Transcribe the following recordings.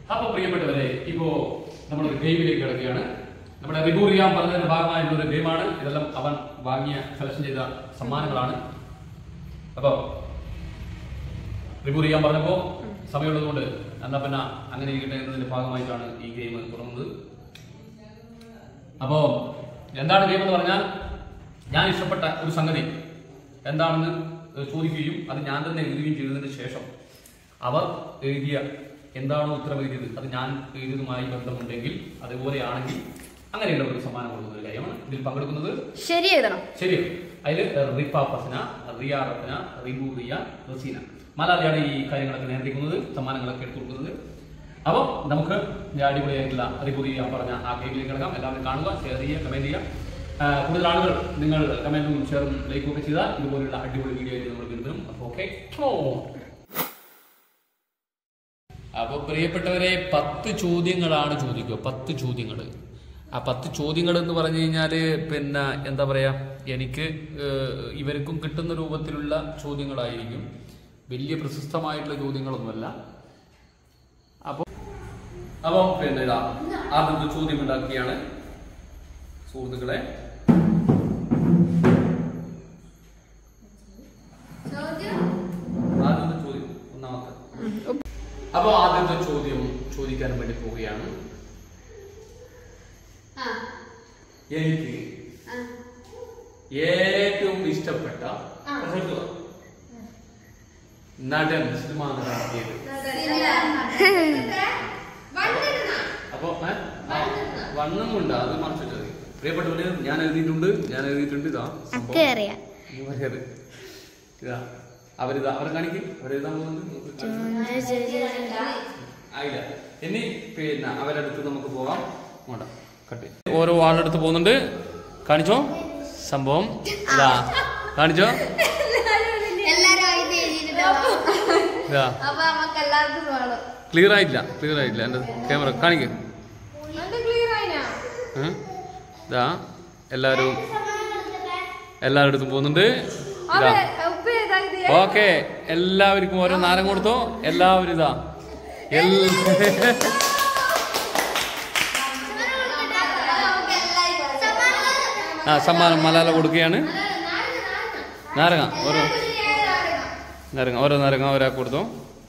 അപ്പൊ പ്രിയപ്പെട്ടവരെ ഇപ്പോ നമ്മളൊരു ഗെയിമിലേക്ക് കിടക്കുകയാണ് നമ്മുടെ റിവ്യൂ ചെയ്യാൻ പറഞ്ഞതിന്റെ ഭാഗമായിട്ടുള്ള ഒരു ഗെയിമാണ് ഇതെല്ലാം അവൻ വാങ്ങിയ സെലക്ഷൻ ചെയ്ത സമ്മാനങ്ങളാണ് അപ്പൊ റിവ്യൂ ചെയ്യാൻ പറഞ്ഞപ്പോ സമയമുള്ളതുകൊണ്ട് എന്നാ പിന്നെ അങ്ങനെ ഇരിക്കട്ടെ എന്നതിന്റെ ഭാഗമായിട്ടാണ് ഈ ഗെയിം തുടങ്ങുന്നത് അപ്പോ എന്താണ് ഗെയിം എന്ന് പറഞ്ഞാൽ ഞാൻ ഇഷ്ടപ്പെട്ട ഒരു സംഗതി എന്താണെന്ന് ചോദിക്കുകയും അത് ഞാൻ തന്നെ എഴുതുകയും ചെയ്തതിന് ശേഷം അവർ എഴുതിയ എന്താണോ ഉത്തരം എഴുതിയത് അത് ഞാൻ എഴുതിയതുമായി ബന്ധമുണ്ടെങ്കിൽ അതുപോലെയാണെങ്കിൽ അങ്ങനെയുള്ള ഒരു സമ്മാനം കൊടുക്കുന്ന ഒരു കാര്യമാണ് ഇതിൽ പങ്കെടുക്കുന്നത് ശരി എഴുതണം ശരി അതിൽ റിഫ ഫസന റിയ റഫന റിബു റിയ റസീന മലയാളിയാണ് ഈ കാര്യങ്ങളൊക്കെ നിയന്ത്രിക്കുന്നത് സമ്മാനങ്ങളൊക്കെ എടുത്തു കൊടുക്കുന്നത് അപ്പോൾ നമുക്ക് ഈ അടിപൊളിയായിട്ടുള്ള റിബു റിയ പറഞ്ഞ ആ ഗെയിമിലേക്ക് കിടക്കാം എല്ലാവരും കാണുക ഷെയർ ചെയ്യുക കമന്റ് ചെയ്യുക ആ, കൂടുതൽ ആളുകൾ നിങ്ങൾ കമന്റും ഷെയറും ലൈക്കും ഒക്കെ ചെയ്താൽ ഇതുപോലുള്ള അടിപൊളി വീഡിയോ നമ്മൾ വീണ്ടും അപ്പോൾ ഓക്കെ അപ്പോൾ പ്രിയപ്പെട്ടവരെ പത്ത് ചോദ്യങ്ങളാണ് ചോദിക്കുക പത്ത് ചോദ്യങ്ങൾ ആ പത്ത് ചോദ്യങ്ങൾ എന്ന് പറഞ്ഞു കഴിഞ്ഞാൽ പിന്നെ എന്താ പറയാ എനിക്ക് ഏഹ്, ഇവർക്കും കിട്ടുന്ന രൂപത്തിലുള്ള ചോദ്യങ്ങളായിരിക്കും വലിയ പ്രശസ്തമായിട്ടുള്ള ചോദ്യങ്ങളൊന്നുമല്ല അപ്പോൾ അപ്പോൾ പിന്നെ ഇതാ ആദ്യത്തെ ചോദ്യം ഉണ്ടാക്കിയാണ് സുഹൃത്തുക്കളെ ആദ്യത്തെ ചോദ്യം ഒന്നാമത്തെ അപ്പോൾ ആദ്യത്തെ ചോദ്യം ചോദിക്കാൻ വേണ്ടി പോവുകയാണ് എനിക്ക് ഏറ്റവും ഇഷ്ടപ്പെട്ട സുഹൃത്തുക്കൾ, നടൻ സിനിമ നടൻ ഏത് അപ്പൊ ഏ? ആ, വണ്ണമുണ്ട് അത് മറച്ചു വെച്ചത് പ്രിയപ്പെട്ടവര് ഞാൻ എഴുതിയിട്ടുണ്ട് ഞാൻ എഴുതിയിട്ടുണ്ട് ഇതാ സംഭവം. ഒക്കെ അറിയാം ഇനി പറയത്. ഇതാ അവരിതാ അവരെ കാണിക്കും അവരെഴുതാൻ പോകുന്നുണ്ട് നമുക്ക് കാണിക്കാം. ആയില്ല ഇനി പിന്നെ അവരടുത്ത് നമുക്ക് പോകാം വേണ്ട കട്ട് ഓരോ ആളെടുത്ത് പോകുന്നുണ്ട് കാണിച്ചോ സംഭവം ഇതാ കാണിച്ചോ എല്ലാരും ഇതാ അപ്പൊ നമുക്ക് എല്ലാവർക്കും വേണം ക്ലിയർ ആയിട്ടില്ല ക്ലിയർ ആയിട്ടില്ല എന്റെ ക്യാമറ കാണിക്കും ക്ലിയർ ആയിനാ ഇതാ എല്ലാവരും എല്ലാവരുടെ അടുത്തും പോകുന്നുണ്ട് ഇതാ ഉപ്പ് ചെയ്താൽ ഓക്കെ എല്ലാവർക്കും ഓരോ നാരം കൊടുത്തോ എല്ലാവരും ഇതാ എൽ- ആ സമ്മാനം മലാല കൊടുക്കുകയാണ് നാരങ്ങ ഓരോ നാരങ്ങ ഓരോ നാരങ്ങ ഒരാൾക്ക് കൊടുത്തോ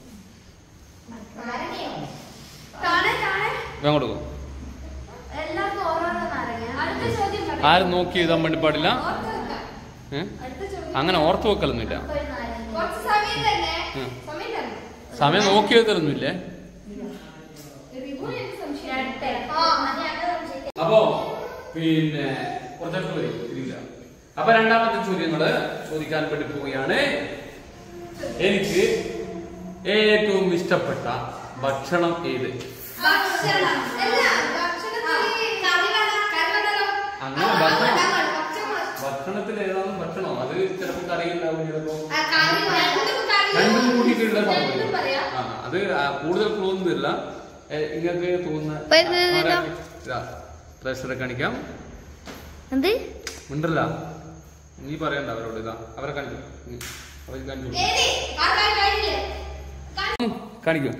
ഞാൻ കൊടുക്കും എല്ലാവർക്കും ഓരോരോ നാരങ്ങ അടുത്ത ചോദ്യം പറയ്. ആരും നോക്കി എഴുതാൻ വേണ്ടി പാടില്ല ഓർത്ത് വെക്കാം. ഏ? അടുത്ത ചോദ്യം അങ്ങനെ ഓർത്ത് വെക്കലൊന്നുമില്ല കുറച്ച് സമയം തന്നെ ഉം. സമയം തരണം സമയം നോക്കി എഴുതലൊന്നുമില്ലേ റിവ്യൂ എനിക്ക് സംശയം ആ അത് ഞങ്ങൾ സംശയിക്കാം അപ്പോ പിന്നെ കുറച്ചടുത്ത് വരും ഇതില്ല അപ്പൊ രണ്ടാമത്തെ ചോദ്യങ്ങള് ചോദിക്കാൻ വേണ്ടി പോവുകയാണ് എനിക്ക് ഏറ്റവും ഇഷ്ടപ്പെട്ട ഭക്ഷണം ഏത് ഭക്ഷണം അല്ല ഭക്ഷണത്തിൽ കറി വേണം കറി വേണമല്ലോ അങ്ങനെ ആ, ഭക്ഷണം. അതാണ് ഭക്ഷണം ഭക്ഷണത്തിൽ ഏതാണ് ഭക്ഷണം അത് ചിലപ്പോ കറിയുണ്ടാവും ചിലപ്പോ ആ, കറി രണ്ടും കറി രണ്ടും കൂട്ടിയിട്ടുള്ള രണ്ടും സംഭവം പറയാം ആ അത് ആ, കൂടുതൽ ക്ലൂന്നും തരില്ല നിങ്ങൾക്ക് തോന്നുന്ന ഇപ്പൊ ഇത് ഇതാ. ഇതാ പ്രേക്ഷകരെ കാണിക്കാം എന്ത് ഉണ്ടല്ല നീ പറയണ്ട അവരോട് ഇതാ അവരെ കാണിക്കും ഉം. അവർക്ക് കാണിച്ചു കൊടുക്ക്. ഏത് ആ കറി കഴിഞ്ഞില്ലേ ഉം, കാണിക്കൂ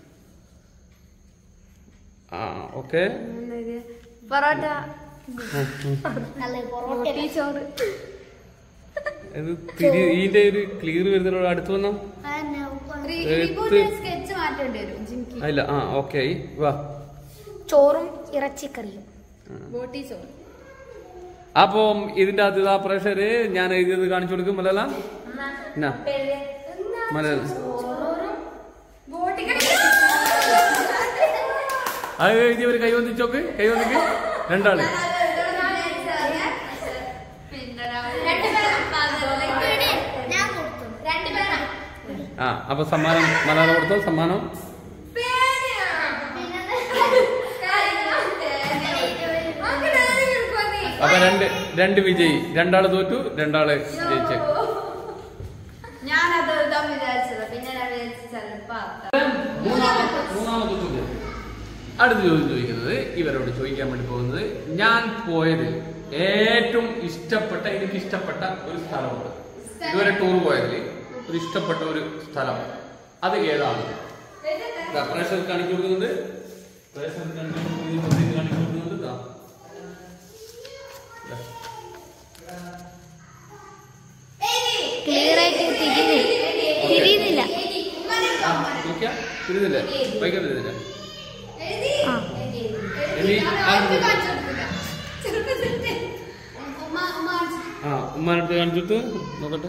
ആ ഓക്കെ പൊറോട്ട അല്ലേ പൊറോട്ട ചോറ് ഇത് തിരി ഇതിന്റെ ഒരു ക്ലിയർ വരുന്നതിനോട് അടുത്ത് വന്നോ എടുത്ത് സ്കെച്ച് മാറ്റേണ്ടി വരും ജിംകി ഇല്ല ആ ഓക്കെ വാ ചോറും ഇറച്ചിക്കറിയും ബോട്ടി ചോറ് അപ്പം ഇതിന്റെ അകത്ത് ഇതാ പ്രേക്ഷകര് ഞാൻ എഴുതിയത് കാണിച്ചു കൊടുക്കും മലയാള എന്നാ മലയാള അത് എഴുതിയവര് കൈവന്നിച്ചോക്ക് കൈവന്നിക്ക് രണ്ടാള് ആ അപ്പൊ സമ്മാനം മലയാളം കൊടുത്തോ സമ്മാനം അപ്പൊ രണ്ട് രണ്ട് വിജയി രണ്ടാള് തോറ്റു രണ്ടാള് ജയിച്ച് ഞാനത് എഴുതാൻ വിചാരിച്ചത് പിന്നെ ഞാൻ വിചാരിച്ചു ചിലപ്പോ മൂന്നാമത്തെ മൂന്നാമത്തെ ചോദ്യം അടുത്ത ചോദ്യം ചോദിക്കുന്നത് ഇവരോട് ചോദിക്കാൻ വേണ്ടി പോകുന്നത് ഞാൻ പോയത് ഏറ്റവും ഇഷ്ടപ്പെട്ട എനിക്ക് ഇഷ്ടപ്പെട്ട ഒരു സ്ഥലമുണ്ട് ഇതുവരെ ടൂർ പോയതിൽ ഒരു ഇഷ്ടപ്പെട്ട ഒരു സ്ഥലം അത് ഏതാണ് പ്രേഷർ കാണിച്ചു കൊടുക്കുന്നുണ്ട് പ്രേഷർ കാണിച്ചു കൊടുക്കുന്നുണ്ട് ഈ കാണിച്ചു കൊടുക്കുന്നുണ്ട് ദാ. ദാ. ക്ലിയർ ആയിട്ട് തിരിയുന്നില്ല തിരിയുന്നില്ല ആ, നോക്കിയാ? തിരിയുന്നില്ലേ? ഭയങ്കര തിരിയുന്നില്ലേ? ആ ഇനി ആരും ചെറുപ്പത്തിലെ ഉമ്മ ഉമ്മ ആ ഉമ്മാനടുത്ത് കാണിച്ചിട്ട് നോക്കട്ടെ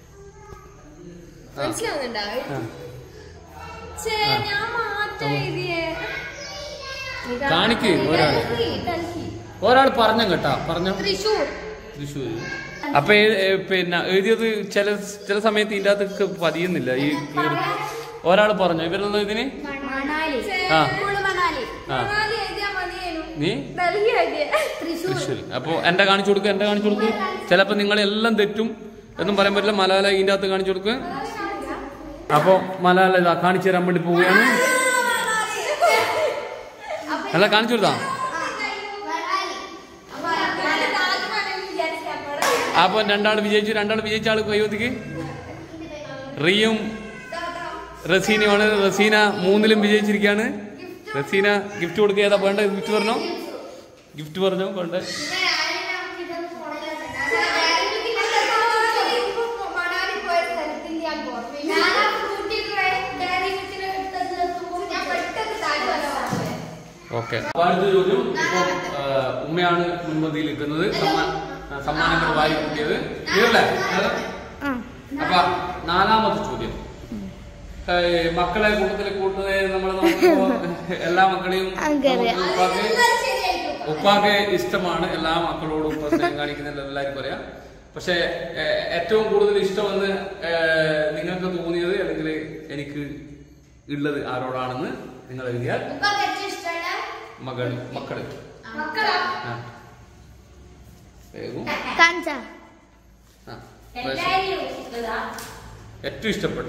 ആ, മനസ്സിലാവുന്നുണ്ടോ ആ. ഛേ, ഞാൻ മാറ്റം എഴുതിയേ കാണിക്ക് ഒരാള്. ഡൽഹി, ഡൽഹി. ഒരാൾ പറഞ്ഞു കേട്ടാ പറഞ്ഞോ തൃശൂർ തൃശ്ശൂർ അപ്പൊ ഏ- ഏ, പിന്നെ എഴുതിയത് ചില ചില സമയത്ത് ഇതിന്റെ അകത്തൊക്കെ പതിയുന്നില്ല ഈ ഒരാൾ പറഞ്ഞു ഇവരൊന്നും ഇതിന് മണാലി ആ. കുളു മണാലി ആ. മണാലി എഴുതിയാ മതിയേനു നീ ഡൽഹി എഴുതിയേ തൃശ്ശൂർ തൃശ്ശൂർ അപ്പൊ എന്റെ കാണിച്ചു കൊടുക്കുക എന്റെ കാണിച്ചു കൊടുക്കുക ചിലപ്പോ നിങ്ങളെല്ലാം തെറ്റും എന്നും പറയാൻ പറ്റില്ല മലയാള ഇതിന്റെ അകത്ത് കാണിച്ചു കൊടുക്കുക അപ്പൊ മലയാള ഇതാ കാണിച്ചു തരാൻ വേണ്ടി പോവുകയാണ് അല്ല കാണിച്ചു കൊടുത്താ അപ്പൊ രണ്ടാൾ വിജയിച്ചു രണ്ടാൾ വിജയിച്ച ആൾ കൈവത്തിക്ക് റിയും റസീനയുമാണ് റസീന മൂന്നിലും വിജയിച്ചിരിക്കുകയാണ് റസീന ഗിഫ്റ്റ് കൊടുക്കുക ഏതാ വേണ്ട ഗിഫ്റ്റ് പറഞ്ഞോ ഗിഫ്റ്റ് പറഞ്ഞോ വേണ്ട ഓക്കെ അടുത്ത ചോദ്യം ഇപ്പൊ ഉമ്മയാണ് മുൻപന്തിയിൽ നിൽക്കുന്നത് സമ്മാ- ആ, സമ്മാനങ്ങൾ വാരി കൂട്ടിയത് ഇതല്ലേ ആ അപ്പൊ നാലാമത്തെ ചോദ്യം ഏ, മക്കളെ കൂട്ടത്തിൽ കൂട്ടുന്നത് നമ്മൾ നോക്കുമ്പോ എല്ലാ മക്കളെയും നമുക്കറിയാം. നമുക്ക് ഉപ്പാക്ക് ഉപ്പാക്ക് ഇഷ്ടമാണ് എല്ലാ മക്കളോടും ഉപ്പ സ്നേഹം കാണിക്കുന്നില്ല എല്ലാവർക്കും പറയാം പക്ഷെ ഏ, ഏറ്റവും കൂടുതൽ ഇഷ്ടമെന്ന് ഏ, നിങ്ങൾക്ക് തോന്നിയത് അല്ലെങ്കിൽ എനിക്ക് ഉള്ളത് ആരോടാണെന്ന് നിങ്ങൾ എഴുതിയാൽ മകൾ മക്കള് ആ. വേഗം. കാഞ്ച ആ. ഏറ്റവും ഇഷ്ടപ്പെട്ട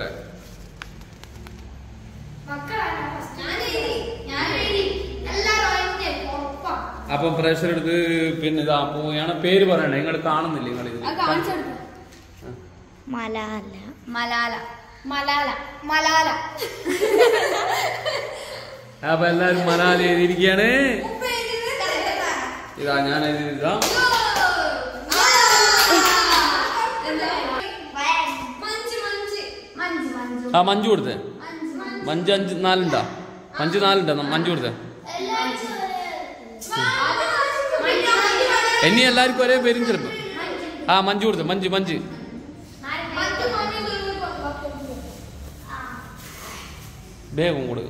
അപ്പം പ്രേഷർ എടുത്ത് പിന്നെ ഇതാ പോവുകയാണ് പേര് പറയണേ നിങ്ങൾ കാണുന്നില്ല നിങ്ങൾ ഇത് മലാല മലാല മലാല മലാല അപ്പൊ എല്ലാരും മനാലി എഴുതിയിരിക്കുകയാണ് ഇതാ ഞാൻ എഴുതിയതാ മഞ്ച് മഞ്ച് മഞ്ച് മഞ്ച് ആ മഞ്ജു കൊടുത്തേ മഞ്ച് അഞ്ച് നാലുണ്ടാ മഞ്ച് നാലുണ്ടാ മഞ്ജു കൊടുത്തേ ഇനി എല്ലാവർക്കും ഒരേ പേരും ചിലപ്പോ ആ മഞ്ജു കൊടുത്തേ മഞ്ജു മഞ്ച് വേഗം കൊടുക്കും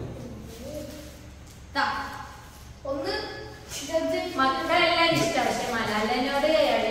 ഒന്ന് മക്കളെല്ലാം ഇഷ്ടം പക്ഷെ മലാലിനോട്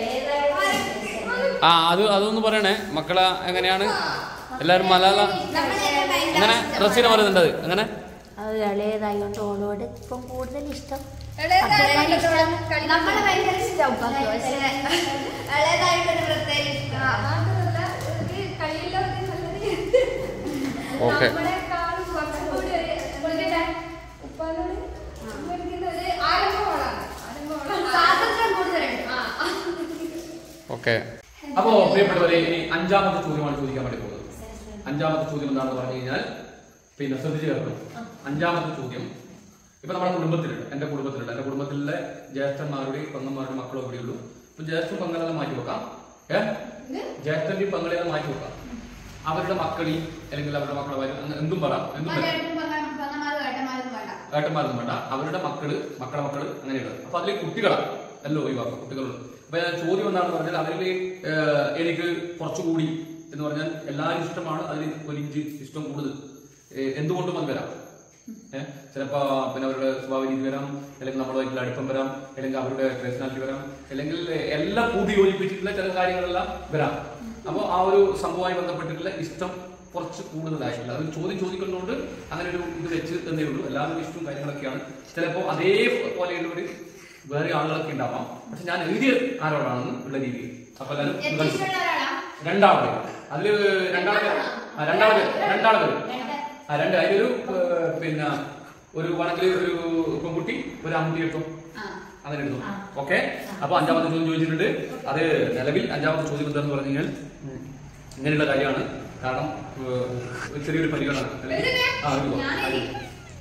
ആ അത് അതൊന്ന് പറയണേ മക്കളെ എങ്ങനെയാണ് എല്ലാരും മലയാള അങ്ങനെ റസീന പറയുന്നുണ്ട് അത് അങ്ങനെ അത് ഇളയതായോണ്ട് ഓളോട് ഇപ്പം കൂടുതൽ ഇഷ്ടം നമ്മളെ ഭയങ്കര ഇഷ്ടമാവും പക്ഷേ ഇളയതായിട്ടൊരു പ്രത്യേക ഇഷ്ടം മാത്രമല്ല ഒരു കളിയില്ലാതെ നല്ലത് ഓക്കെ നമ്മളെക്കാളും കുറച്ചുകൂടി ഒരു കൊടുക്കട്ടെ ഉപ്പാനോട് ഉമ്മയ്ക്കുന്ന ഒരു ആരംഭമാണ് ആരംഭമാണ് സ്വാതന്ത്ര്യം കൂടുതലുണ്ട് ഓക്കെ അപ്പോ പ്രിയപ്പെട്ടവരെ ഇനി അഞ്ചാമത്തെ ചോദ്യമാണ് ചോദിക്കാൻ വേണ്ടി പോകുന്നത് അഞ്ചാമത്തെ ചോദ്യം എന്താണെന്ന് പറഞ്ഞു കഴിഞ്ഞാൽ പിന്നെ ശ്രദ്ധിച്ചു കേൾക്കണം അഞ്ചാമത്തെ ചോദ്യം ഇപ്പൊ നമ്മുടെ കുടുംബത്തിലുണ്ട് എന്റെ കുടുംബത്തിലുണ്ട് എന്റെ കുടുംബത്തിലെ ജ്യേഷ്ഠന്മാരുടെയും പെങ്ങന്മാരുടെയും മക്കളും ഇവിടെ ഉള്ളൂ അപ്പൊ ജ്യേഷ്ഠൻ പങ്കളെല്ലാം മാറ്റി വെക്കാം ഏ ജ്യേഷ്ഠന്റെയും പങ്കളെല്ലാം മാറ്റി വെക്കാം അവരുടെ മക്കളി അല്ലെങ്കിൽ അവരുടെ മക്കളെ വരും അങ്ങനെ എന്തും പറയാം എന്തും പറയാം പെങ്ങന്മാരും ഏട്ടന്മാരും വേണ്ട ഏട്ടന്മാരൊന്നും വേണ്ട അവരുടെ മക്കള് മക്കളെ മക്കള് അങ്ങനെയുള്ളത് അപ്പൊ അതിൽ കുട്ടികളാണ് എല്ലാം ഒഴിവാക്കും കുട്ടികളുണ്ട് അപ്പൊ ഞാൻ ചോദ്യം എന്താണെന്ന് പറഞ്ഞാൽ അവരിൽ എനിക്ക് കുറച്ചുകൂടി എന്ന് പറഞ്ഞാൽ എല്ലാവരും ഇഷ്ടമാണ് അതിൽ ഒരു ഇഞ്ച് ഇഷ്ടം കൂടുതൽ ഏഹ് എന്തുകൊണ്ടും അത് വരാം ഏഹ് ചിലപ്പോ പിന്നെ അവരുടെ സ്വഭാവ രീതി വരാം അല്ലെങ്കിൽ നമ്മളുമായിട്ടുള്ള അടുപ്പം വരാം അല്ലെങ്കിൽ അവരുടെ പേഴ്സണാലിറ്റി വരാം അല്ലെങ്കിൽ എല്ലാം കൂടി യോജിപ്പിച്ചിട്ടുള്ള ചില കാര്യങ്ങളെല്ലാം വരാം അപ്പോൾ ആ ഒരു സംഭവമായി ബന്ധപ്പെട്ടിട്ടുള്ള ഇഷ്ടം കുറച്ച് കൂടുതലായിട്ടില്ല അത് ചോദ്യം ചോദിക്കുന്നതുകൊണ്ട് അങ്ങനെ ഒരു ഇത് വെച്ച് തന്നേ ഉള്ളൂ എല്ലാവരും ഇഷ്ടവും കാര്യങ്ങളൊക്കെയാണ് ചിലപ്പോൾ അതേപോലെയുള്ളവർ വേറെ ആളുകളൊക്കെ ഉണ്ടാവാം പക്ഷെ ഞാൻ എഴുതിയ ആരോടാണെന്ന് ഉള്ള രീതിയിൽ അപ്പൊ എല്ലാവരും ഏറ്റവും മനസ്സിലാക്കി. ഇഷ്ടമുള്ള ആളാ രണ്ടാള് അതില് രണ്ടാള് ആ, രണ്ടാള് രണ്ടാള് വരും ആ രണ്ട് അതിലൊരു ഏർ, പിന്നെ ഒരു വണക്കില് ഒരു പെൺകുട്ടി ഒരു ആൺകുട്ടി എടുക്കും അങ്ങനെ എടുത്തു ഓക്കെ അപ്പൊ അഞ്ചാമത്തെ ചോദ്യം ചോദിച്ചിട്ടുണ്ട് അത് നിലവിൽ അഞ്ചാമത്തെ ചോദ്യം എന്താണെന്ന് പറഞ്ഞു കഴിഞ്ഞാൽ ഉം, ഇങ്ങനെയുള്ള കാര്യമാണ് കാരണം ഏർ, ഒരു ചെറിയൊരു പരിഗണന അല്ലെങ്കിൽ- ആ, ഒരു-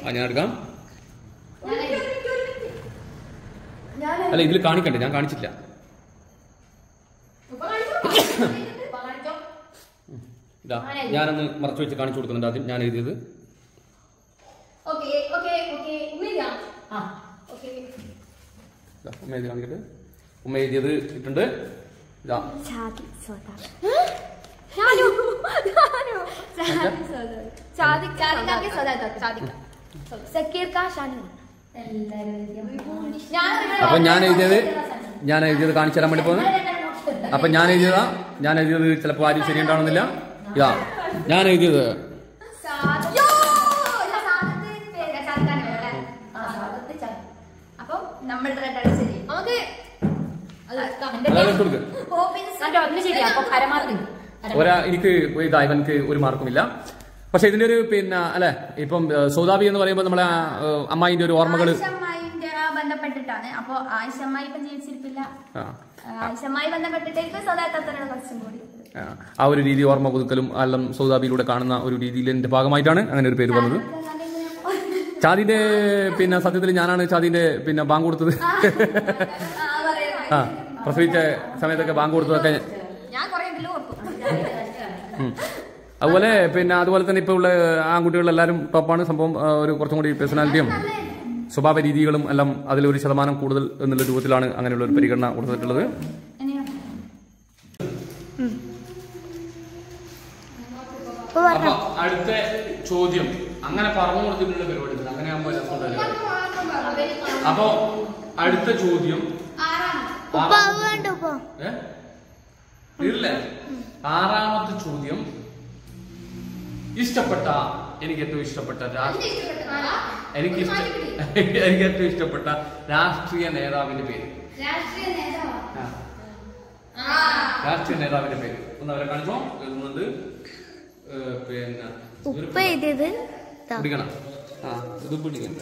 ആ ഞാൻ എടുക്കാം അല്ല ഇതിൽ കാണിക്കണ്ടേ ഞാൻ കാണിച്ചില്ല ഇതാ ഞാനൊന്ന് മറച്ചു വെച്ച് കാണിച്ചു കൊടുക്കുന്നുണ്ട് ആദ്യം ഞാൻ എഴുതിയത് ഓക്കെ ഓക്കെ ഓക്കെ ഉമ്മയില്ല ആ ഓക്കെ ഇതാ, ഉമ്മ എഴുതി കാണിക്കട്ടെ ഉമ്മ എഴുതിയത് ഇട്ടുണ്ട് ഇതാ ചാതി സോദാ ഞാനോ ഞാനോ സാദിഖ് സാദിഖാക്ക് സദാ സാദിഖ് സക്കീർ കാ ഷാനു ഞാൻ അപ്പൊ ഞാൻ എഴുതിയത് ഞാൻ എഴുതിയത് കാണിച്ചു തരാൻ വേണ്ടി പോകുന്നത് അപ്പൊ ഞാൻ എഴുതിയതാ ഞാൻ എഴുതിയത് ചിലപ്പോൾ ആരും ശരിയുണ്ടാവണമെന്നില്ല ഇതാ ഞാൻ എഴുതിയത് യോ, ഞാൻ സാദിഖ് പേര് സാദിഖാണ് അല്ലേ? ആ സാദത്ത് ചാതി അപ്പൊ നമ്മളുടെ രണ്ടാളും ശരി നമുക്ക് അല്ലാതെ ഇട്ട് കൊടുക്ക് കണ്ടോ അതിന് ശരിയാ അപ്പൊ അരമാർക്ക് ഒരാ എനിക്ക് ഇതാ ഇവൻക്ക് ഒരു മാർക്കുമില്ല പക്ഷെ ഇതിന്റെ ഒരു പിന്നെ അല്ലെ ഇപ്പം ഏഹ്, സൗദാബി എന്ന് പറയുമ്പോൾ നമ്മളെ ആ, ഏഹ്, അമ്മായിന്റെ ഒരു ഓർമ്മകൾ ആയിഷമ്മായിന്റെ ആ ബന്ധപ്പെട്ടിട്ടാണ് അപ്പൊ ആയിഷമ്മായി ഇപ്പം ജീവിച്ചിരിപ്പില്ല ആ, ആയിഷമ്മായി ബന്ധപ്പെട്ടിട്ടേക്ക് സദാത്തത്തിനുള്ള കുറച്ചും കൂടി ആ, ആ ഒരു രീതി ഓർമ്മ പുതുക്കലും എല്ലാം സൗദാബിയിലൂടെ കാണുന്ന ഒരു രീതിയിലിന്റെ ഭാഗമായിട്ടാണ് അങ്ങനെ ഒരു പേര് വന്നത് ചാദിന്റെ പിന്നെ സത്യത്തിൽ ഞാനാണ് ചാദിന്റെ പിന്നെ ബാങ്ക് കൊടുത്തത് ആ പ്രസവിച്ച സമയത്തൊക്കെ ബാങ്ക് കൊടുത്തതൊക്കെ ഞാൻ കൊറേ ഇതിൽ ഓർക്കും ഉം. അതുപോലെ പിന്നെ അതുപോലെ തന്നെ ഇപ്പോൾ ഉള്ള ആൺകുട്ടികളെല്ലാവരും ടോപ്പാണ് സംഭവം ആ, ഒരു കുറച്ചും കൂടി പേഴ്സണാലിറ്റിയും സ്വഭാവ രീതികളും എല്ലാം അതിലൊരു ശതമാനം കൂടുതൽ എന്നുള്ള രൂപത്തിലാണ് അങ്ങനെയുള്ള ഒരു പരിഗണന കൊടുത്തിട്ടുള്ളത് അപ്പൊ അടുത്ത ചോദ്യം അങ്ങനെ പറഞ്ഞു കൊടുത്തിട്ടുള്ള പരിപാടി അങ്ങനെ അപ്പൊ അടുത്ത ചോദ്യം ഉപ്പ അത് വേണ്ട ഉപ്പ ഏ? തീർന്നില്ലേ ആറാമത്തെ ചോദ്യം ഇഷ്ടപ്പെട്ട എനിക്ക് ഏറ്റവും ഇഷ്ടപ്പെട്ട രാഷ്ട്രീയ എനിക്ക് ഇഷ്ട എനിക്ക് ഏറ്റവും ഇഷ്ടപ്പെട്ട രാഷ്ട്രീയ നേതാവിന്റെ പേര് രാഷ്ട്രീയ നേതാവ് ആ. രാഷ്ട്രീയ നേതാവിന്റെ പേര് ഒന്ന് അവരെ കാണിച്ചോ എഴുതുന്നുണ്ട് ഏ, പിന്നെ ഉപ്പ എഴുതിയത് ഇതാ. പിടിക്കണം ആ ഇത് പിടിക്കണം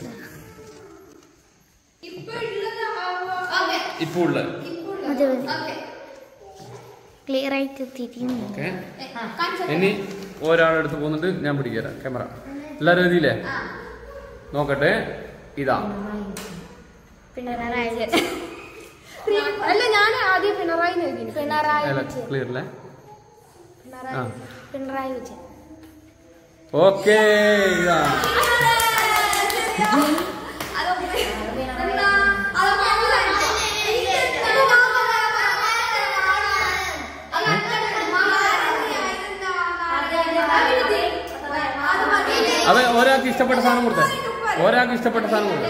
ഇപ്പൊ ഉള്ളത് ഓക്കെ ഇപ്പൊ ഉള്ള മതി മതി ഓക്കെ ക്ലിയർ ആയിട്ട് തിരിയുന്നു ഓക്കെ ഇനി ഒരാളെടുത്ത് പോകുന്നുണ്ട് ഞാൻ പിടിക്കാം ക്യാമറ എല്ലാവരും എഴുതിയില്ലേ നോക്കട്ടെ ഇതാ പിണറായി അല്ല ഞാൻ ആദ്യം പിണറായി എഴുതി പിണറായി അല്ല വിജയൻ ക്ലിയർ അല്ലേ ആ പിണറായി വിജയൻ ഓക്കെ ഇതാ അത് ഒരാൾക്ക് ഇഷ്ടപ്പെട്ട സാധനം കൊടുത്തേ ഒരാൾക്ക് ഇഷ്ടപ്പെട്ട സാധനം കൊടുത്തേ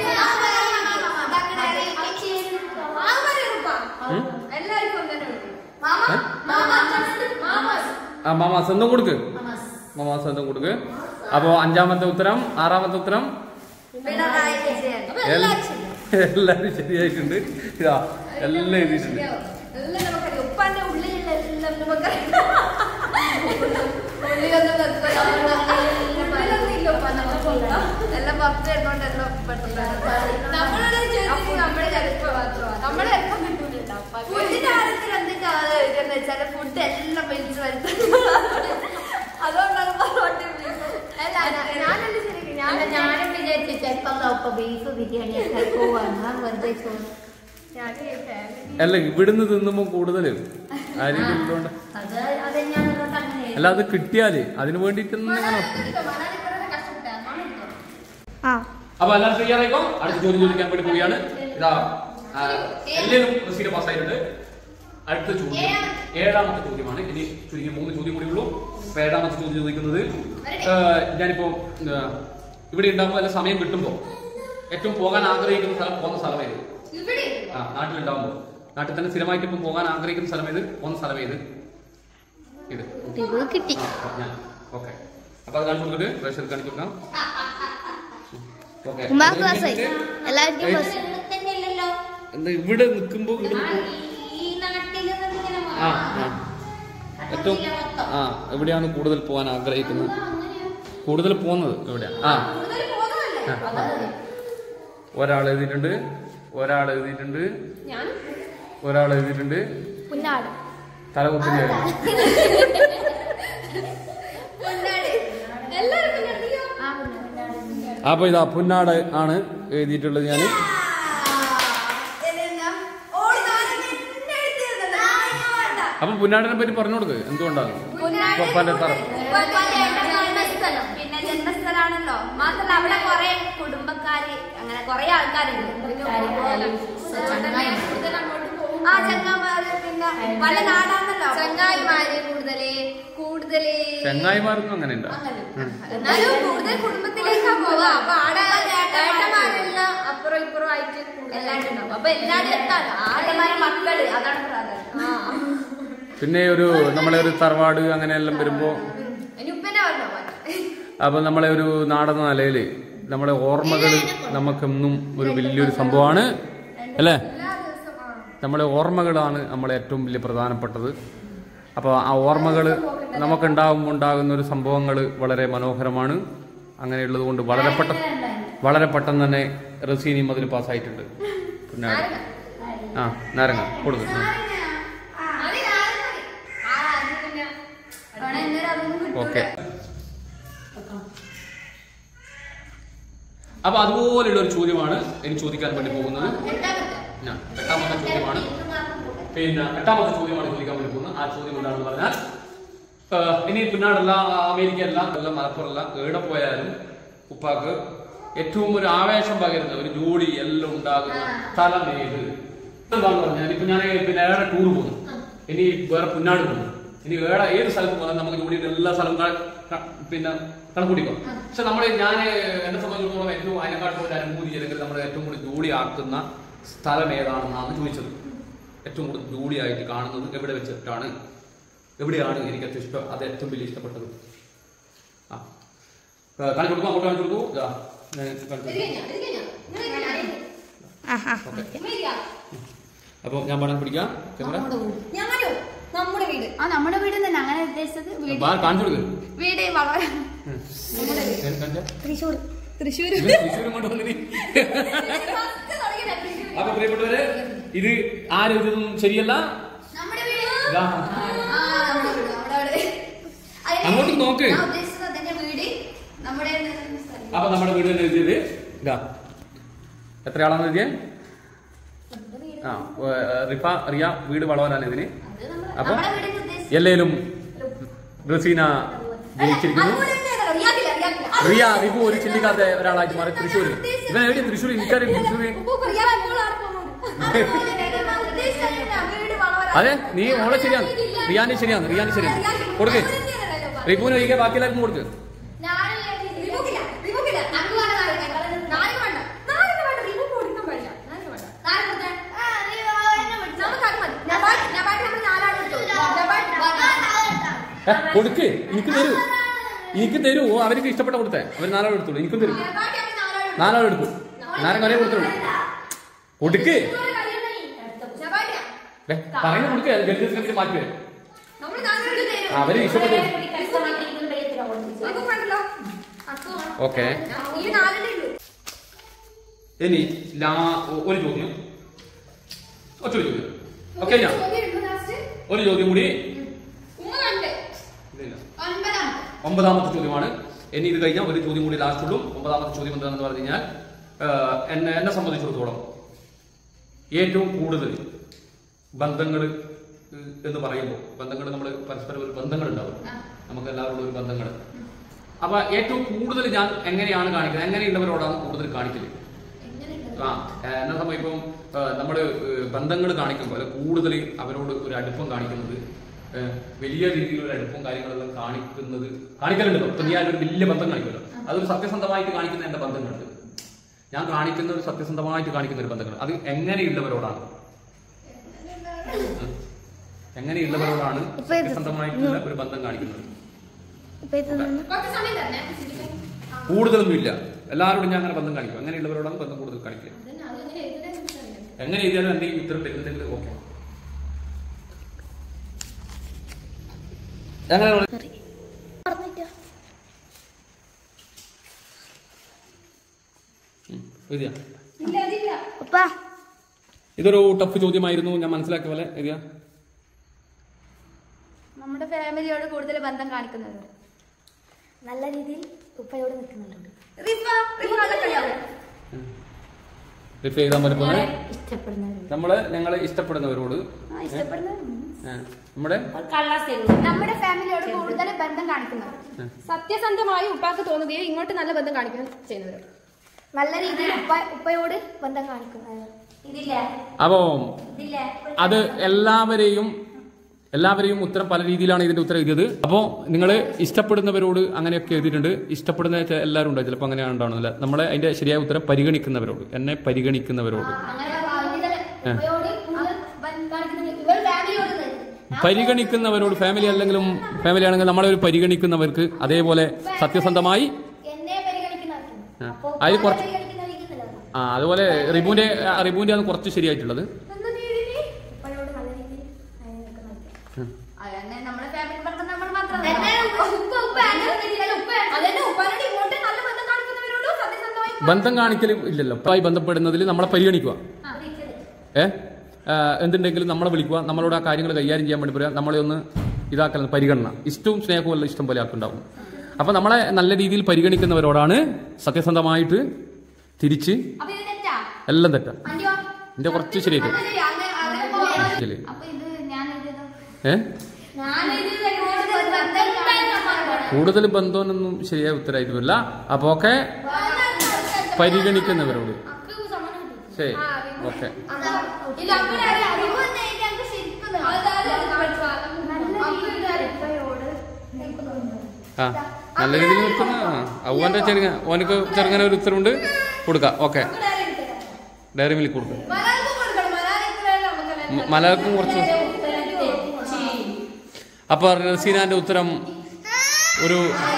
ഉം? എല്ലാവർക്കും ഒന്നെ ഏ? ആ മാമാ സ്വന്തം കൊടുക്ക് മാമാ സ്വന്തം കൊടുക്ക് അപ്പോ അഞ്ചാമത്തെ ഉത്തരം ആറാമത്തെ ഉത്തരം പിണറായി വിജയൻ എൽ- എല്ലാരും ശരിയായിട്ടുണ്ട് ഇതാ എല്ലാം എഴുതിയിട്ടുണ്ട് എല്ലാം നമുക്കറിയാം ഉപ്പാന്റെ ഉള്ളിലുള്ള എല്ലാം നമുക്കറിയാം ഉള്ളിലൊന്നും വെക്കുക ഉള്ളിലൊന്നും ഇല്ല ഉപ്പ നമുക്കുള്ള എല്ലാം പുറത്ത് ഇടുന്നോണ്ട് എല്ലാം നമ്മളുടെ ജീവിതത്തിൽ നമ്മുടെ ചിലപ്പോ മാത്രമാണ് നമ്മുടെ ചിലപ്പം കിട്ടൂല ഫുഡിന്റെ കാര്യത്തിൽ എന്തൊക്കെ എഴുതിയെന്ന് വെച്ചാല് ഫുഡ് എല്ലാം വലിച്ചു വരുത്തുന്നത് അതുകൊണ്ടാണ് പൊറോട്ട അല്ല ഞാനെന്ത് ശരിക്കും ഞാൻ ഞാനും വിചാരിച്ചു ചിലപ്പം ഉപ്പ ബീഫ് ബിരിയാണി ഒക്കെ പോവാണ് വെറുതെ ചോദിച്ചു ഞാൻ ഫാമിലി അല്ല ഇവിടുന്ന് തിന്നുമ്പോ കൂടുതൽ ആ രീതിയിലുള്ളതുകൊണ്ട് അത് അത് ഞാൻ അങ്ങനെ അല്ല അത് കിട്ടിയാല് അതിന് വേണ്ടിട്ട് ആ അപ്പൊ എല്ലാവരും തയ്യാറായിക്കോ അടുത്ത ചോദ്യം ചോദിക്കാൻ വേണ്ടി പോവുകയാണ് ഇതാ ആ, എല്ലാവരും റസീന പാസ്സായിട്ടുണ്ട് അടുത്ത ചോദ്യം ഏഴാമത്തെ ചോദ്യമാണ് ഇനി ചുരുങ്ങി മൂന്ന് ചോദ്യം കൂടി ഉള്ളൂ അപ്പൊ ഏഴാമത്തെ ചോദ്യം ചോദിക്കുന്നത് ആ, ഞാനിപ്പോ ആ, ഇവിടെ ഉണ്ടാകുമ്പോൾ അല്ല സമയം കിട്ടുമ്പോ ഏറ്റവും പോകാൻ ആഗ്രഹിക്കുന്ന സ്ഥലം പോകുന്ന സ്ഥലം ഏത് ഇവിടെ ആ നാട്ടിലുണ്ടാവുമ്പോ നാട്ടിൽ തന്നെ സ്ഥിരമായിട്ട് ഇപ്പം പോകാൻ ആഗ്രഹിക്കുന്ന സ്ഥലം ഏത് പോകുന്ന സ്ഥലം ഏത് ഇത് ഇത് കിട്ടി ആ, ഞാൻ ഓക്കെ അപ്പൊ അത് കാണിച്ചു കൊടുത്തിട്ട് പ്രേക്ഷകർക്ക് കാണിച്ചു കൊടുക്കാം ഓക്കെ ഉമ്മാക്ക് ക്ലാസ്സായി എല്ലാവർക്കും ഏയ്. ക്ലാസ് തന്നെയല്ലല്ലോ എന്താ ഇവിടെ നിൽക്കുമ്പോ ഇവിടെ ഈ നാട്ടിൽ ഇങ്ങനെ ആ ആ ഏറ്റവും ആ എവിടെയാണ് കൂടുതൽ പോകാൻ ആഗ്രഹിക്കുന്നത് കൂടുതൽ പോകുന്നത് എവിടെയാണ് ആ ആ. ഒരാൾ എഴുതിയിട്ടുണ്ട് ഒരാൾ എഴുതിയിട്ടുണ്ട് ഞാൻ ഒരാൾ എഴുതിയിട്ടുണ്ട് പുന്നാട് തലകുത്തിന്റെ എല്ലാവരും പുന്നാടിയോ അപ്പൊ ഇതാ പുന്നാട് ആണ് എഴുതിയിട്ടുള്ളത് ഞാൻ അപ്പൊ പുന്നാടിനെ പറ്റി പറഞ്ഞു കൊടുക്ക് എന്തുകൊണ്ടാണ് പപ്പാന്റെ തറ പിന്നെ ജന്മസ്ഥലാണല്ലോ മാത്രല്ല അവിടെ കൊറേ കുടുംബക്കാര് അങ്ങനെ കൊറേ ആൾക്കാരുണ്ട് ആ ചങ്ങാമാര് പിന്നെ പല നാടാണല്ലോ ചങ്ങായിമാര് കൂടുതല് കൂടുതല് ചെങ്ങായിമാർക്കും അങ്ങനെ ഉണ്ടോ എന്നാലും കൂടുതൽ കുടുംബത്തിലേക്കാ പോവാ അപ്പൊ ആടെ ഏട്ടന്മാരെല്ലാം അപ്പുറം ഇപ്പുറം ആയിട്ട് എല്ലാവരും ഉണ്ടാവും അപ്പൊ എല്ലാവരും എത്താലോ ആട്ടന്മാരെ മക്കള് അതാണ് പ്രാധാന്യം പിന്നെ ഒരു നമ്മളെ ഒരു തറവാട് അങ്ങനെ എല്ലാം വരുമ്പോ ഇനി ഉപ്പന്നെ പറഞ്ഞോ അപ്പൊ നമ്മളെ ഒരു നാടെന്ന നിലയില് നമ്മളെ ഓർമ്മകൾ നമുക്കെന്നും ഒരു വലിയൊരു സംഭവമാണ് അല്ലേ നമ്മളെ ഓർമ്മകളാണ് നമ്മളെ ഏറ്റവും വലിയ പ്രധാനപ്പെട്ടത് അപ്പോൾ ആ ഓർമ്മകൾ നമുക്കുണ്ടാകുമ്പോൾ ഉണ്ടാകുന്ന ഒരു സംഭവങ്ങൾ വളരെ മനോഹരമാണ് അങ്ങനെയുള്ളത് കൊണ്ട് വളരെ പെട്ടെന്ന് വളരെ പെട്ടെന്ന് തന്നെ റസീനിയും അതിൽ പാസ്സായിട്ടുണ്ട് പിന്നെ ആ നാരങ്ങ കൊടുക്കും ഓക്കെ അപ്പൊ അതുപോലെയുള്ള ഒരു ചോദ്യമാണ് എനിക്ക് ചോദിക്കാൻ വേണ്ടി പോകുന്നത് ഞാൻ എട്ടാമത്തെ ചോദ്യമാണ് പിന്നെ എട്ടാമത്തെ ചോദ്യമാണ് ചോദിക്കാൻ വേണ്ടി പോകുന്നത് ആ ചോദ്യം എന്താണെന്ന് പറഞ്ഞാൽ ആ, ഇനി പിന്നാടല്ല അമേരിക്ക അല്ല അല്ല മലപ്പുറമല്ല എവിടെ പോയാലും ഉപ്പാക്ക് ഏറ്റവും ഒരു ആവേശം പകരുന്ന ഒരു ജോലി എല്ലാം ഉണ്ടാകുന്ന സ്ഥലം ഏത് എന്താന്ന് പറഞ്ഞാൽ ഇപ്പൊ ഞാൻ പിന്നെ ഏടെ ടൂർ പോകുന്നു ഇനി വേറെ പുന്നാട് പോകുന്നു ഇനി ഏടെ ഏത് സ്ഥലത്ത് പോകാൻ നമുക്ക് ജോലിയുടെ എല്ലാ സ്ഥലവും ക- ക- പിന്നെ കണക്കൂട്ടിക്കോ പക്ഷെ നമ്മൾ ഞാൻ എന്നെ സംബന്ധിച്ചിടത്തോളം ഏറ്റവും അതിനെക്കാട്ടും ഒരു അനുഭൂതി അല്ലെങ്കിൽ നമ്മൾ ഏറ്റവും കൂടുതൽ ജോലിയാക്കുന്ന സ്ഥലം ഏതാണെന്നാണ് ചോദിച്ചത് ഏറ്റവും കൂടുതൽ ജോലിയായിട്ട് കാണുന്നത് എവിടെ വെച്ചിട്ടാണ് എവിടെയാണ് എനിക്ക് ഏറ്റവും ഇഷ്ടം അത് ഏറ്റവും വലിയ ഇഷ്ടപ്പെട്ടത് ആ ആ, കാണിച്ചു കൊടുക്കും അങ്ങോട്ട് കാണിച്ചു കൊടുക്കൂ ഇതാ, ഞാൻ കാണിച്ചു കൊടുക്കാം. ഓക്കെ അപ്പോൾ ഞാൻ പണം പിടിക്കാം ക്യാമറ നമ്മുടെ വീട് ആ നമ്മുടെ വീട് തന്നെ അങ്ങനെ ഉദ്ദേശിച്ചത് വീട് ബാ, കാണിച്ചു കൊടുക്ക് വീട് വളരെ ഉം. ഏത് കാണിച്ചാ? തൃശ്ശൂർ തൃശ്ശൂർ ഇത് തൃശ്ശൂരും കൊണ്ട് വന്നിനി. അപ്പൊ പ്രിയപ്പെട്ടവരെ ഇത് ആരും ഇതൊന്നും ശരിയല്ല നമ്മുടെ വീട് ഇതാ. ആ, നമ്മുടെ വീട്, നമ്മുടെ അവിടെ. അതിന് അങ്ങോട്ട് നോക്ക്. ഞാൻ ഉദ്ദേശിച്ചത് അതിന്റെ വീട് നമ്മുടെ സ്ഥലം. അപ്പൊ നമ്മുടെ വീട് തന്നെ എഴുതിയത് ഇതാ എത്ര ആളാണ് എഴുതിയത് ആ ഏ, റിഫ റിയ വീട് വളവനാണ് ഇതിന് അത് നമ്മുടെ- അപ്പൊ നമ്മുടെ വീടിന്റെ ഉദ്ദേശിച്ചത് എല്ലേലും റസീന ജയിച്ചിരിക്കുന്നു അതുപോലെ തന്നെയാണോ? റിയാക്കില്ല, റിയാക്കില്ല. റിയ റിഫു ഒരു ചില്ലിക്കാത്ത ഒരാളായിട്ട് മാറി തൃശ്ശൂർ ഇവൻ എവിടെ തൃശ്ശൂർ എനിക്കറിയാം തൃശ്ശൂർ ഉപ്പു റിയാക്ക് ഇപ്പോൾ ആടെ പോകുന്നു. അതുപോലെ തന്നെ ഞാൻ ഉദ്ദേശിച്ചത് വീട് വളവനാണ്. അതെ നീ മോളെ ശരിയാണ് റിയാന്റെ ശരിയാണ് റിയാന്റെ ശരിയാണ് കൊടുക്ക് റിഫുവിന് ഒഴികെ ബാക്കി എല്ലാവർക്കും കൊടുക്ക് ഞാനല്ലേ റിബുക്കില്ല, റിബുക്കില്ല. അനക്ക് വേണ്ട നാരങ്ങ. നാരങ്ങ വേണ്ട. നാരങ്ങ വേണ്ട. റിബുക്ക് കൊടുക്കാൻ പാടില്ല. നാരങ്ങ വേണ്ട. നാരങ്ങ കൊടുത്തേ. നമുക്ക് അത് മതി. നബാട്ട്, നബാട്ട് നമ്മൾ നാലാൾ എടുത്തു. നബാട്ട്, ഏ, കൊടുക്ക് എനിക്ക് തരൂ എനിക്ക് തരൂ ഓ, അവർക്ക് ഇഷ്ടപ്പെട്ട കൊടുത്തേ അവർ നാലാൾ എടുത്തോളൂ എനിക്കും തരൂ നബാട്ട് നമ്മൾ നാലാൾ എടുത്തു. നാലാൾ എടുക്കും നാരങ്ങ ഒരേ കൊടുത്തോളൂ കൊടുക്ക് നബാട്ടിയാ. ഏ, പറയുന്ന കൊടുക്ക് ഗൾഫിൽ മാറ്റി വരും നമ്മൾ നാലാൾ എടുത്തു. അവര് ഇഷ്ടപ്പെട്ടു റിബുക്ക് വേണ്ടല്ലോ. അക്കു വേണം. ഓക്കെ ഈ നാലിലേ ഉള്ളൂ. ഇനി ലാ ഒ- ഒരു ചോദ്യം ഒറ്റ ഒരു ചോദ്യം ഓക്കെ ഞാൻ ചോദ്യം ഉണ്ടോ ലാസ്റ്റ്? ഒരു ചോദ്യം കൂടി ഉമ്മ കണ്ട്. ഇല്ലില്ല. ഒൻപതാമത്തെ. ഒമ്പതാമത്തെ ചോദ്യമാണ് ഇനി ഇത് കഴിഞ്ഞാൽ ഒരു ചോദ്യം കൂടി ലാസ്റ്റ് ഉള്ളൂ ഒമ്പതാമത്തെ ചോദ്യം എന്താണെന്ന് പറഞ്ഞു കഴിഞ്ഞാൽ ആ, എന്നെ എന്നെ സംബന്ധിച്ചിടത്തോളം ഏറ്റവും കൂടുതൽ ബന്ധങ്ങൾ എന്ന് പറയുമ്പോൾ ബന്ധങ്ങൾ നമ്മൾ പരസ്പരം ഒരു ബന്ധങ്ങൾ ഉണ്ടാവും നമുക്ക് എല്ലാവരോടും ഒരു ബന്ധങ്ങൾ അപ്പൊ ഏറ്റവും കൂടുതൽ ഞാൻ എങ്ങനെയാണ് കാണിക്കുന്നത് എങ്ങനെയുള്ളവരോടാണ് കൂടുതൽ കാണിക്കല് ആ എന്നെ സംബന്ധിച്ച് ഇപ്പം നമ്മൾ ബന്ധങ്ങൾ കാണിക്കുമ്പോൾ അല്ലെ കൂടുതൽ അവരോട് ഒരു അടുപ്പം കാണിക്കുന്നത് ഏ, വലിയ രീതിയിലുള്ള അടുപ്പം കാര്യങ്ങളെല്ലാം കാണിക്കുന്നത് കാണിക്കലുണ്ടല്ലോ ഇപ്പൊ ഞാൻ ഒരു വലിയ ബന്ധം കാണിക്കുമല്ലോ അതൊരു സത്യസന്ധമായിട്ട് കാണിക്കുന്ന എന്റെ ബന്ധങ്ങളുണ്ട് ഞാൻ കാണിക്കുന്ന ഒരു സത്യസന്ധമായിട്ട് കാണിക്കുന്ന ഒരു ബന്ധങ്ങൾ അത് എങ്ങനെയുള്ളവരോടാണ് ഉം. എങ്ങനെയുള്ളവരോടാണ് സത്യസന്ധമായിട്ടുള്ള ഒരു ബന്ധം കാണിക്കുന്നത് കുറച്ച് സമയം തരണേ. ചിന്തിക്കാൻ. ആ. കൂടുതലൊന്നും ഇല്ല എല്ലാവരോടും ഞാൻ അങ്ങനെ ബന്ധം കാണിക്കും അങ്ങനെയുള്ളവരോടാണ് ബന്ധം കൂടുതൽ കാണിക്കുക അതന്നെ, അത് എങ്ങനെ എഴുതുന്നതെന്ന് എനിക്കറിയില്ല. എങ്ങനെ എഴുതിയാലും എന്തെങ്കിലും ഉത്തരം തരുന്നുണ്ടെങ്കിൽ ഓക്കെ എങ്ങനെ ഉം, എഴുതിയാ ഇല്ല, അതില്ല. ഉപ്പാ ഇതൊരു ടഫ് ചോദ്യമായിരുന്നു ഞാൻ മനസ്സിലാക്കിയ പോലെ എഴുതിയാ നമ്മുടെ ഫാമിലിയോട് കൂടുതൽ ബന്ധം കാണിക്കുന്നത് നല്ല രീതിയിൽ ഉപ്പയോട് നിൽക്കുന്നുണ്ട് റിഫ റിഫ കള്ളക്കളിയാവും റിഫ് എഴുതാൻ പറ്റുന്നത് ഇഷ്ടപ്പെടുന്നവരുണ്ട് നമ്മള് ഞങ്ങള് ഇഷ്ടപ്പെടുന്നവരോട് ആ, നമ്മുടെ നമ്മുടെ ഫാമിലിയോട് കൂടുതൽ ബന്ധം കാണിക്കുന്നവർ സത്യസന്ധമായി ഉപ്പാക്ക് തോന്നുകയും ഇങ്ങോട്ട് നല്ല ബന്ധം കാണിക്കുകയും ചെയ്യുന്നവർ നല്ല രീതിയിൽ ഉപ്പ ഉപ്പയോട് ബന്ധം കാണിക്കുന്നവർ ഇതില്ല അപ്പോ ഇതില്ല അത് എല്ലാവരെയും എല്ലാവരെയും ഉത്തരം പല രീതിയിലാണ് ഇതിന്റെ ഉത്തരം എഴുതിയത് അപ്പോൾ നിങ്ങൾ ഇഷ്ടപ്പെടുന്നവരോട് അങ്ങനെയൊക്കെ എഴുതിയിട്ടുണ്ട് ഇഷ്ടപ്പെടുന്ന ചെ- എല്ലാവരും ഉണ്ടാവും ചിലപ്പോൾ അങ്ങനെ ഉണ്ടാവണമെന്നില്ല നമ്മളെ അതിന്റെ ശരിയായ ഉത്തരം പരിഗണിക്കുന്നവരോട് എന്നെ പരിഗണിക്കുന്നവരോട് അങ്ങനെ ഉപ്പയോട് കൂടുതൽ ബന്ധം കാണിക്കുന്നവർ ഇവർ ഫാമിലിയോട് തന്നെ. പരിഗണിക്കുന്നവരോട് ഫാമിലി അല്ലെങ്കിലും ഫാമിലി ആണെങ്കിൽ നമ്മളെ ഒരു പരിഗണിക്കുന്നവർക്ക് അതേപോലെ സത്യസന്ധമായി എന്നെ പരിഗണിക്കുന്നവർക്ക് ആ. അപ്പൊ അതിൽ ഉപ്പാനെ കുറച്ച് പരിഗണിക്കുന്നവർക്കുണ്ടല്ലോ. ആ അതുപോലെ റിബുവിന്റെ ആ, റിബുവിന്റെ ആണ് കുറച്ച് ശരിയായിട്ടുള്ളത് ഉപ്പയോട് നല്ല രീതിയിൽ അതന്നെ നമ്മുടെ ഫാമിലി ബന്ധം നമ്മൾ മാത്രം തന്നെ ഉപ്പ ഉപ്പ ഉപ്പ അനുസരിച്ചില്ല, ഉപ്പ അതന്നെ ഉപ്പാനോട് ഇങ്ങോട്ട് നല്ല ബന്ധം കാണിക്കുന്നവരോട് സത്യസന്ധമായി ബന്ധം കാണിക്കലും ഇല്ലല്ലോ ഇപ്പമായി ബന്ധപ്പെടുന്നതിൽ നമ്മളെ പരിഗണിക്കുക ഏ ആ, എന്തുണ്ടെങ്കിലും നമ്മളെ വിളിക്കുക നമ്മളോട് ആ കാര്യങ്ങൾ കൈകാര്യം ചെയ്യാൻ വേണ്ടി പറയുക നമ്മളെ ഒന്ന് ഇതാക്കൽ പരിഗണന ഇഷ്ടവും സ്നേഹവും എല്ലാം ഇഷ്ടം പോലെ ആക്കുണ്ടാവും അപ്പൊ നമ്മളെ നല്ല രീതിയിൽ പരിഗണിക്കുന്നവരോടാണ് സത്യസന്ധമായിട്ട് തിരിച്ച് അപ്പൊ ഇത് തെറ്റാ എല്ലാം തെറ്റാ അന്റോ എന്റെ കുറച്ച് ശരിയായിട്ട് അത് ശരി അങ്ങനെ അങ്ങനെ പോവാം. ശരി. അപ്പൊ ഇത് ഞാൻ എഴുതിയതോ ഏ ഞാൻ എഴുതിയത് കൂടുതൽ ബന്ധം കാണിക്കുന്നവരോട്. കൂടുതൽ ബന്ധമെന്നൊന്നും ശരിയായ ഉത്തരമായിട്ട് വരില്ല അപ്പൊ ഒക്കെ പരിഗണിക്കുന്നവരോട് അക്ക് സമാനം കിട്ടി. ശരി ആ, അറിവ്. ഓക്കെ അതാ. ഇല്ല, അങ്ങനെ അറിയാം. അറിവ് എന്ന് എഴുതിയാൽ എനിക്ക് ശരിക്കും അറിയാം. അതാ, അതാ, കാണിച്ചു. അക്ക് ഇത് അറിയാം. ആ നല്ല രീതിയിൽ നിൽക്കുന്ന അവന്റെ ചെറുങ്ങ ഓനക്ക് ചെറുങ്ങനെ ഒരു ഉത്തരവുണ്ട് കൊടുക്കാം ഓക്കെ ഡയറി മിൽക്ക് കൊടുക്കാം മലയാളം കൊടുക്കണം. മലയാളം എത്രയായാലും നമുക്കറിയാം. മ- മലയാളക്കും കുറച്ച് അപ്പൊ റസീനാന്റെ ഉത്തരം ഒരു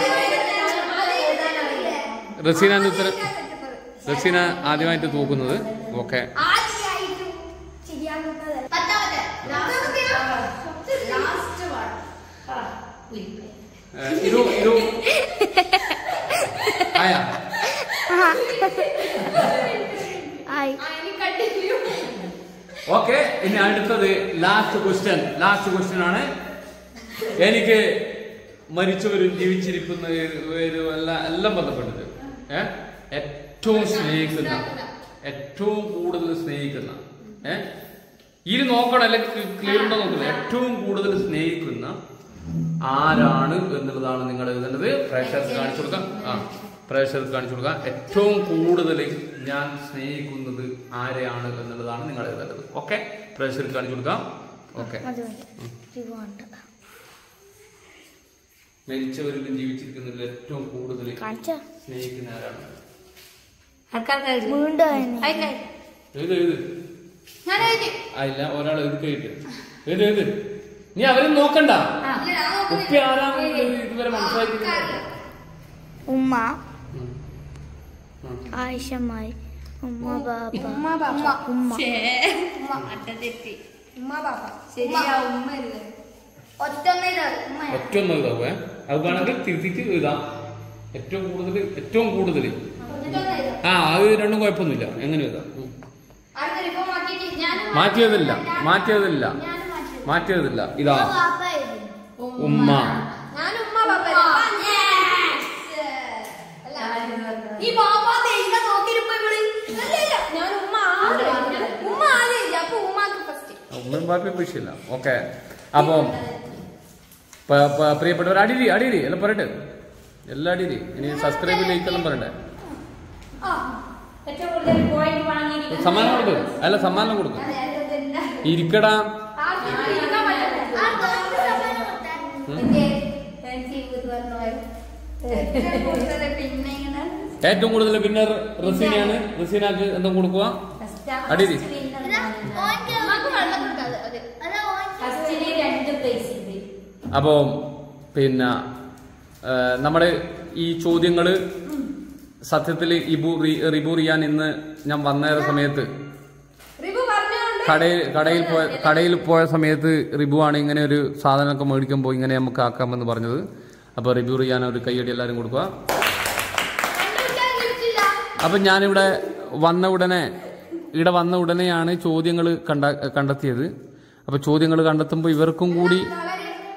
റസീനാന്റെ ഉത്തരം റസീന ആദ്യമായിട്ട് തൂക്കുന്നത് ഓക്കെ ആദ്യമായിട്ടും ശരിയാകുന്നത് പത്താമത്തെ ലാസ്റ്റ് വൺ ഇരു ഇരു ആയാ ആയി കണ്ടിന്യൂ ഓക്കെ ഇനി അടുത്തത് ലാസ്റ്റ് ക്വസ്റ്റ്യൻ ലാസ്റ്റ് ക്വസ്റ്റ്യൻ ആണ് എനിക്ക് മരിച്ചവരും ജീവിച്ചിരിക്കുന്നവരും എല്ലാം എല്ലാം ബന്ധപ്പെട്ടത് ഏ ഏറ്റവും സ്നേഹിക്കുന്ന ഏറ്റവും കൂടുതൽ സ്നേഹിക്കുന്ന ഏ ഇത് നോക്കണം അല്ലെങ്കിൽ ക്ലിയർ ഉണ്ടോ നോക്കില്ല ഏറ്റവും കൂടുതൽ സ്നേഹിക്കുന്ന ആരാണ് എന്നുള്ളതാണ് നിങ്ങൾ എഴുതേണ്ടത് പ്രേക്ഷകർക്ക് കാണിച്ചു കൊടുക്കാം ആ പ്രേക്ഷകർക്ക് കാണിച്ചു കൊടുക്കാം ഏറ്റവും കൂടുതൽ ഞാൻ സ്നേഹിക്കുന്നത് ആരെയാണ് എന്നുള്ളതാണ് നിങ്ങൾ എഴുതേണ്ടത് ഓക്കെ പ്രേക്ഷകർക്ക് കാണിച്ചു കൊടുക്കാം ഓക്കെ മരിച്ചവരിലും ജീവിച്ചിരിക്കുന്നതിൽ ഏറ്റവും കൂടുതൽ സ്നേഹിക്കുന്ന ആരാണ് എഴുത് എഴുത് ഞാൻ എഴുതി അല്ല ഒരാൾ എഴുതി കഴിഞ്ഞിട്ട് എഴുത് എഴുത് നീ അവരും നോക്കണ്ട ഉപ്പ ആരാണെന്നുള്ളത് ഇതുവരെ മനസ്സിലാക്കിയിട്ടില്ല ഉമ്മ ഉം. ഉം. ആയിഷമായി ഉമ്മ ബാബ ഉമ്മ ബാപ്പ ഉമ്മ ഉമ്മ ഉമ്മ ബാപ്പ ശരിയാ ഉമ്മ അല്ലേ ഒറ്റൊന്നേത് ഉമ്മ ഒറ്റ ഒന്ന് എഴുതാവേ അത് വേണമെങ്കിൽ തിരുത്തിക്ക് എഴുതാം ഏറ്റവും കൂടുതൽ ഏറ്റവും കൂടുതൽ ആ അത് രണ്ടും കുഴപ്പമൊന്നുമില്ല എങ്ങനെ എഴുതാം ഉം. അടുത്തൊരു ഇപ്പൊ മാറ്റിയിട്ട് ഞാൻ മാറ്റിയതില്ല മാറ്റിയതില്ല മാറ്റിയതില്ല ഇതാ ബാബ എഴുതി ഉമ്മ ഞാൻ ഉമ്മ ബാപ്പ ഈ ബാബ എഴുതാൻ നോക്കിയിരുപ്പോ ഇവള് അല്ല അല്ല ഞാൻ ഉമ്മ ആദ്യം എഴുതി. ഉമ്മ ആദ്യം എഴുതി അപ്പൊ ഉമ്മാക്ക് ഫസ്റ്റ് ഉമ്മയും ബാപ്പയും വിഷയമില്ല ഓക്കെ അപ്പം പ- പ- പ്രിയപ്പെട്ടവർ അടിരി അടിരി എല്ലാം പറയട്ടെ എല്ലാം അടിരി ഇനി സബ്സ്ക്രൈബ് ലൈക്കെല്ലാം പറയട്ടെ ഏറ്റവും കൂടുതൽ പോയിന്റ് വാങ്ങിയിരിക്കുന്നത് സമ്മാനം കൊടുക്കും അല്ല സമ്മാനം കൊടുക്കും ഇരിക്കടാ ആർക്കും ഇരിക്കാൻ പറ്റില്ല. ഏറ്റവും കൂടുതൽ പിന്നെ ഇങ്ങനെ ഏറ്റവും കൂടുതൽ വിന്നർ റസീനയാണ് റസീനാക്ക് എന്താ കൊടുക്കുക അടിരി ഉമ്മാക്ക് വെള്ളം കൊടുക്കാതെ അത് ഫസ്റ്റില് രണ്ട് പ്രൈസ് ഉണ്ട് അപ്പോൾ പിന്നെ ആ, നമ്മുടെ ഈ ചോദ്യങ്ങൾ സത്യത്തിൽ ഇബു റി- റിബു റിയാൻ ഇന്ന് ഞാൻ വന്ന സമയത്ത് റിബു പറഞ്ഞുകൊണ്ട് കടയിൽ കടയിൽ പോയ കടയിൽ പോയ സമയത്ത് റിബു ആണ് ഇങ്ങനെ ഒരു സാധനമൊക്കെ മേടിക്കുമ്പോൾ ഇങ്ങനെ നമുക്ക് ആക്കാമെന്ന് പറഞ്ഞത് അപ്പോൾ റിബു റിയാൻ ഒരു കൈയടി എല്ലാവരും കൊടുക്കുക അപ്പം ഞാനിവിടെ വന്ന ഉടനെ ഇവിടെ വന്ന ഉടനെയാണ് ചോദ്യങ്ങൾ കണ്ട കണ്ടെത്തിയത് അപ്പോൾ ചോദ്യങ്ങൾ കണ്ടെത്തുമ്പോൾ ഇവർക്കും കൂടി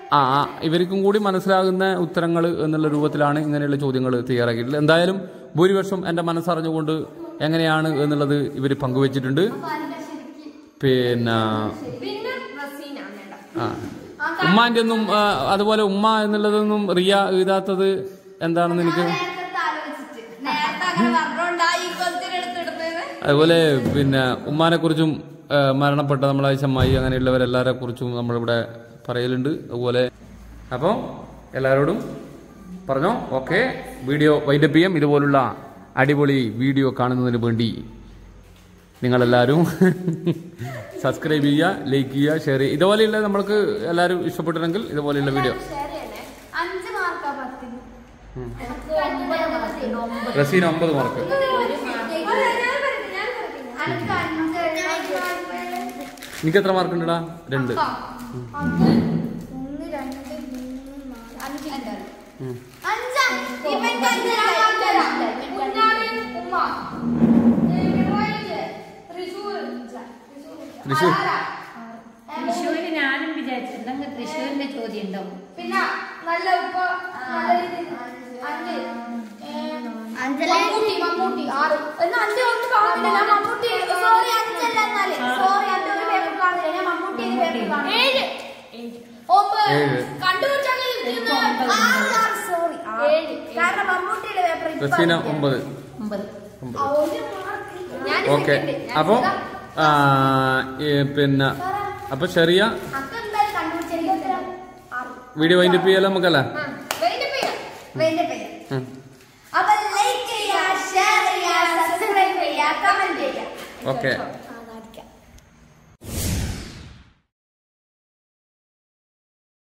ആ ആ, ഇവർക്കും കൂടി മനസ്സിലാകുന്ന ഉത്തരങ്ങൾ എന്നുള്ള രൂപത്തിലാണ് ഇങ്ങനെയുള്ള ചോദ്യങ്ങൾ തയ്യാറാക്കിയിട്ടുള്ളത് എന്തായാലും ഭൂരിപക്ഷം എൻ്റെ മനസ്സറിഞ്ഞുകൊണ്ട് എങ്ങനെയാണ് എന്നുള്ളത് ഇവർ പങ്കുവച്ചിട്ടുണ്ട് പിന്നെ പിന്നെ റസീന വേണ്ട ആ ഉമ്മാന്റെ ഒന്നും ആ, അതുപോലെ ഉമ്മ എന്നുള്ളതൊന്നും റിയ എഴുതാത്തത് എന്താണെന്ന് എനിക്ക് നേരത്തെ ആലോചിച്ചിട്ട് നേരത്തെ അങ്ങനെ പറഞ്ഞോണ്ടായി ഈ ക്വസ്റ്റ്യൻ എടുത്തിടുന്നത് അതുപോലെ പിന്നെ ഉമ്മാനെ കുറിച്ചും മരണപ്പെട്ട നമ്മളെ ചമ്മായി അങ്ങനെയുള്ളവരെല്ലാരെ കുറിച്ചും നമ്മളിവിടെ പറയലുണ്ട് അതുപോലെ അപ്പോൾ എല്ലാവരോടും പറഞ്ഞോ ഓക്കെ വീഡിയോ വൈൻഡപ്പ് ചെയ്യാം ഇതുപോലുള്ള അടിപൊളി വീഡിയോ കാണുന്നതിന് വേണ്ടി നിങ്ങളെല്ലാവരും സബ്സ്ക്രൈബ് ചെയ്യുക ലൈക്ക് ചെയ്യുക ഷെയർ ചെയ്യുക ഇതുപോലെയുള്ള നമ്മൾക്ക് എല്ലാവരും ഇഷ്ടപ്പെട്ടിട്ടുണ്ടെങ്കിൽ ഇതുപോലെയുള്ള വീഡിയോ ഷെയർ ചെയ്യണേ അഞ്ച് മാർക്കാ പത്തിന് എനിക്ക് ഒമ്പത് മാർക്ക് ഉണ്ട്, ഒമ്പത് റസീന ഒമ്പത് മാർക്ക് ഞാൻ പറയട്ടെ ഞാൻ പറയട്ടെ അനക്ക് അഞ്ച് എനിക്ക് എത്ര മാർക്ക് ഉണ്ടടാ രണ്ട് ഒന്ന് രണ്ട് മൂന്ന് നാല് അഞ്ച് ഉം. അഞ്ചാണ് ഇവന്റെ അഞ്ചല്ല കുഞ്ഞാട് ഉമ്മ ഏ, പിണറായിക്ക്, തൃശ്ശൂർ തൃശ്ശൂർ. ആരാ? തൃശ്ശൂര് ഞാനും വിചാരിച്ചു എന്തെങ്കിലും തൃശ്ശൂരിന്റെ ചോദ്യം ഉണ്ടാവും പിന്നെ നല്ല ഉപ്പ നല്ല രീതിയിൽ അഞ്ച് ഏ, അഞ്ചല്ല. മമ്മൂട്ടി മമ്മൂട്ടി ആറ് എന്നാ അഞ്ച് കൊണ്ട് കാണില്ല ഞാൻ മമ്മൂട്ടി സോറി അഞ്ചല്ല എന്നാല് സോറി അന്റെ ഒരു പേപ്പർ കാണില്ല ഞാൻ മമ്മൂട്ടി പേപ്പർ കാണില്ല ഏഴ് ഒമ്പത് ഏഴ്. കണ്ടുപിടിച്ചാൽ ആറ് ആറ് സോറി ഏഴ് കാരണം മമ്മൂട്ടിയുടെ പേപ്പർ ഇപ്പൊ റസീന അറിയില്ല. ഒമ്പത് ഒമ്പത് ഒമ്പത് ആ, ഒരു മാർക്ക് ഞാൻ ഓക്കെ second. ഞാൻ അപ്പോൾ ഇതാ. പിന്നെ അപ്പൊ ചെറിയ അക്ക എന്തായാലും കണ്ടുപിടിച്ചിരിക്കും ആറ് വീഡിയോ വൈൻഡപ്പ് ചെയ്യാലോ നമുക്കല്ലേ ആ, വൈൻഡപ്പ് ചെയ്യാം. വൈൻഡപ്പ് ചെയ്യാം. ഉം. അപ്പൊ ലൈക്ക് ചെയ്യുക ഷെയർ ചെയ്യുക സബ്സ്ക്രൈബ് ചെയ്യുക കമന്റ് ചെയ്യുക ഓക്കെ